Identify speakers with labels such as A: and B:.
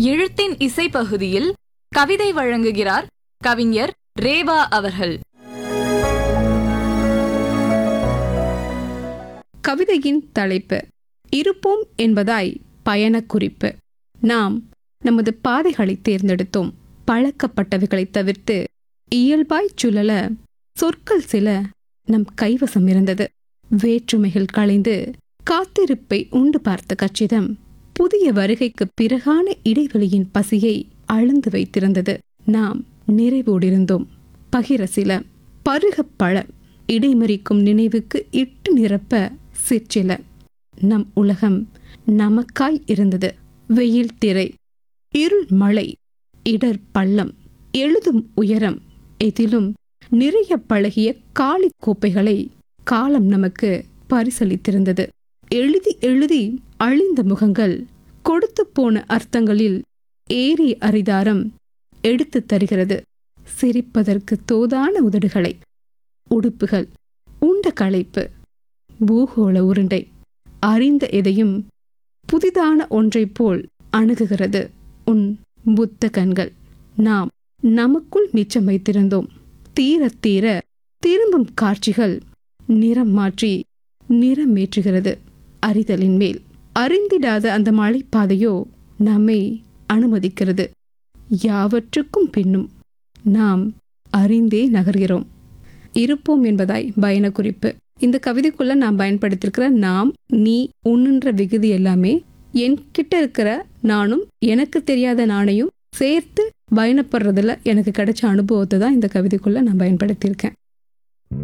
A: எழுத்தின் இசை பகுதியில் கவிதை வழங்குகிறார் கவிஞர் ரேவா அவர்கள்
B: கவிதையின் தலைப்பு இருப்போம் என்பதாய் பயணக் குறிப்பு நாம் நமது பாதைகளை தேர்ந்தெடுத்தோம் பழக்கப்பட்டவைகளை தவிர்த்து இயல்பாய் சுழல சொற்கள் சில நம் கைவசம் இருந்தது வேற்றுமைகள் களைந்து காத்திருப்பை உண்டு பார்த்த கச்சிதம் புதிய வருகைக்கு பிறகான இடைவெளியின் பசியை அழுந்து வைத்திருந்தது நாம் நிறைவோடிருந்தோம் பகிர சில பருகப் பழ இடைமறிக்கும் நினைவுக்கு இட்டு நிரப்ப சிற்சில நம் உலகம் நமக்காய் இருந்தது வெயில் திரை இருள் மழை இடர் பள்ளம் எழுதும் உயரம் எதிலும் நிறைய பழகிய காளி கோப்பைகளை காலம் நமக்கு பரிசளித்திருந்தது எழுதி எழுதி அழிந்த முகங்கள் கொடுத்து போன அர்த்தங்களில் ஏறி அரிதாரம் எடுத்துத் தருகிறது சிரிப்பதற்கு தோதான உதடுகளை உடுப்புகள் உண்ட களைப்பு பூகோள உருண்டை அறிந்த எதையும் புதிதான ஒன்றைப் போல் அணுகுகிறது உன் புத்த கண்கள் நாம் நமக்குள் மிச்சம் வைத்திருந்தோம் தீர தீர திரும்பும் காட்சிகள் நிறம் மாற்றி நிறமேற்றுகிறது அறிதலின் மேல் அறிந்திடாத அந்த மலைப்பாதையோ நம்மை அனுமதிக்கிறது யாவற்றுக்கும் பின்னும் நாம் அறிந்தே நகர்கிறோம் இருப்போம் என்பதாய் பயண குறிப்பு இந்த கவிதைக்குள்ள நான் பயன்படுத்தியிருக்கிற நாம் நீ உன்னுன்ற விகுதி எல்லாமே என்கிட்ட இருக்கிற நானும் எனக்கு தெரியாத நானையும் சேர்த்து பயணப்படுறதுல எனக்கு கிடைச்ச அனுபவத்தை தான் இந்த கவிதைக்குள்ள நான் பயன்படுத்தியிருக்கேன்